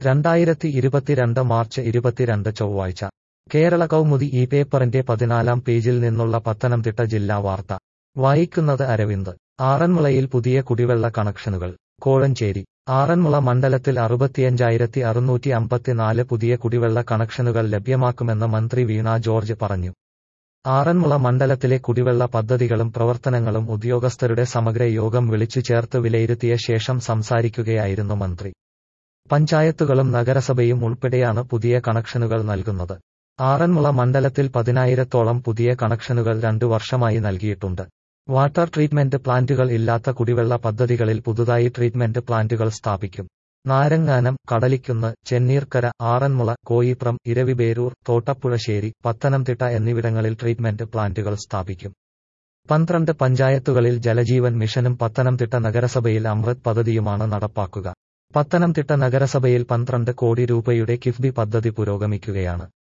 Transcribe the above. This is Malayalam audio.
രണ്ടായിരത്തി ഇരുപത്തിരണ്ട് മാർച്ച് ഇരുപത്തിരണ്ട് ചൊവ്വാഴ്ച കേരള കൗമുദി ഈ പേപ്പറിന്റെ പതിനാലാം പേജിൽ നിന്നുള്ള പത്തനംതിട്ട ജില്ലാ വാർത്ത വായിക്കുന്നത് അരവിന്ദ് ആറന്മുളയിൽ പുതിയ കുടിവെള്ള കണക്ഷനുകൾ കോഴഞ്ചേരി ആറന്മുള മണ്ഡലത്തിൽ അറുപത്തിയഞ്ചായിരത്തി അറുന്നൂറ്റി അമ്പത്തിനാല് പുതിയ കുടിവെള്ള കണക്ഷനുകൾ ലഭ്യമാക്കുമെന്ന് മന്ത്രി വീണ ജോർജ് പറഞ്ഞു ആറന്മുള മണ്ഡലത്തിലെ കുടിവെള്ള പദ്ധതികളും പ്രവർത്തനങ്ങളും ഉദ്യോഗസ്ഥരുടെ സമഗ്ര യോഗം വിളിച്ചു ചേർത്ത് വിലയിരുത്തിയ ശേഷം സംസാരിക്കുകയായിരുന്നു മന്ത്രി പഞ്ചായത്തുകളും നഗരസഭയും ഉൾപ്പെടെയാണ് പുതിയ കണക്ഷനുകൾ നൽകുന്നത് ആറന്മുള മണ്ഡലത്തിൽ പതിനായിരത്തോളം പുതിയ കണക്ഷനുകൾ രണ്ടു വർഷമായി നൽകിയിട്ടുണ്ട് വാട്ടർ ട്രീറ്റ്മെന്റ് പ്ലാന്റുകൾ ഇല്ലാത്ത കുടിവെള്ള പദ്ധതികളിൽ പുതുതായി ട്രീറ്റ്മെന്റ് പ്ലാന്റുകൾ സ്ഥാപിക്കും നാരങ്ങാനം കടലിക്കുന്ന് ചെന്നീർക്കര ആറന്മുള കോയിപ്രം ഇരവിബേരൂർ തോട്ടപ്പുഴശ്ശേരി പത്തനംതിട്ട എന്നിവിടങ്ങളിൽ ട്രീറ്റ്മെന്റ് പ്ലാന്റുകൾ സ്ഥാപിക്കും പന്ത്രണ്ട് പഞ്ചായത്തുകളിൽ ജലജീവൻ മിഷനും പത്തനംതിട്ട നഗരസഭയിൽ അമൃത് പദ്ധതിയുമാണ് നടപ്പാക്കുക പത്തനംതിട്ട നഗരസഭയിൽ പന്ത്രണ്ട് കോടി രൂപയുടെ കിഫ്ബി പദ്ധതി പുരോഗമിക്കുകയാണ്